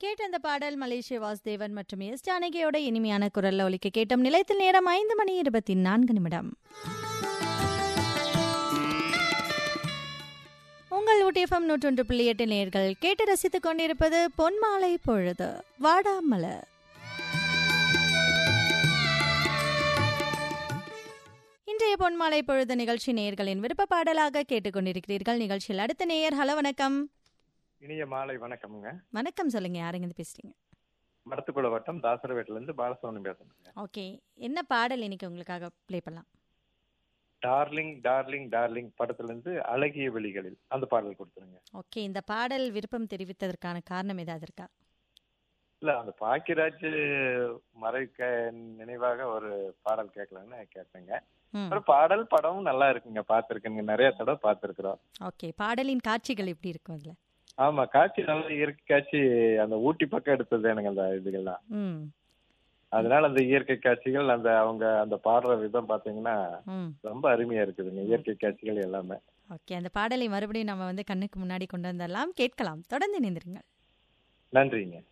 கேட்ட அந்த பாடல் மலேசிய வாசுதேவன் மற்றும் எஸ் ஜானகியோட இனிமையான குரல்ல ஒலிக்க கேட்டோம் நிலையத்தில் நேரம் ஐந்து மணி இருபத்தி நான்கு நிமிடம் உங்கள் ஊட்டிஎஃப்எம் நூற்றொன்று புள்ளி எட்டு நேர்கள் கேட்டு ரசித்துக் கொண்டிருப்பது பொன்மாலை பொழுது வாடாமலர் இன்றைய பொன்மாலை பொழுது நிகழ்ச்சி நேயர்களின் விருப்ப பாடலாக கேட்டுக்கொண்டிருக்கிறீர்கள் நிகழ்ச்சியில் அடுத்த நேயர் ஹலோ வணக்கம் இனிய மாலை வணக்கம்ங்க வணக்கம் சொல்லுங்க யாருங்க இருந்து பேசுறீங்க மடத்துக்குள்ள வட்டம் தாசரவேட்டில இருந்து பாலசுவனம் பேசுறேங்க ஓகே என்ன பாடல் இன்னைக்கு உங்களுக்காக ப்ளே பண்ணலாம் டார்லிங் டார்லிங் டார்லிங் படத்துல இருந்து அழகிய வெளிகளில் அந்த பாடல் கொடுத்துருங்க ஓகே இந்த பாடல் விருப்பம் தெரிவித்ததற்கான காரணம் ஏதாவது இருக்கா இல்ல அந்த பாக்கியராஜ் மறைக்க நினைவாக ஒரு பாடல் கேட்கலான்னு கேட்டேங்க ம் ஒரு பாடல் படமும் நல்லா இருக்குங்க பார்த்திருக்கேங்க நிறைய தடவை பார்த்திருக்கிறோம் ஓகே பாடலின் காட்சிகள் எப்படி இருக்கும் அதுல ஆமா காட்சி நல்ல இயற்கை காட்சி அந்த ஊட்டி பக்கம் எடுத்தது எனக்கு அந்த இதுகள்லாம் ம் அதனால அந்த இயற்கை காட்சிகள் அந்த அவங்க அந்த பாடுற விதம் பாத்தீங்கன்னா ம் ரொம்ப அருமையா இருக்குதுங்க இயற்கை காட்சிகள் எல்லாமே ஓகே அந்த பாடலை மறுபடியும் நம்ம வந்து கண்ணுக்கு முன்னாடி கொண்டு வந்துடலாம் கேட்கலாம் தொடர்ந்து இணைந்திருங்கள் நன்றிங்க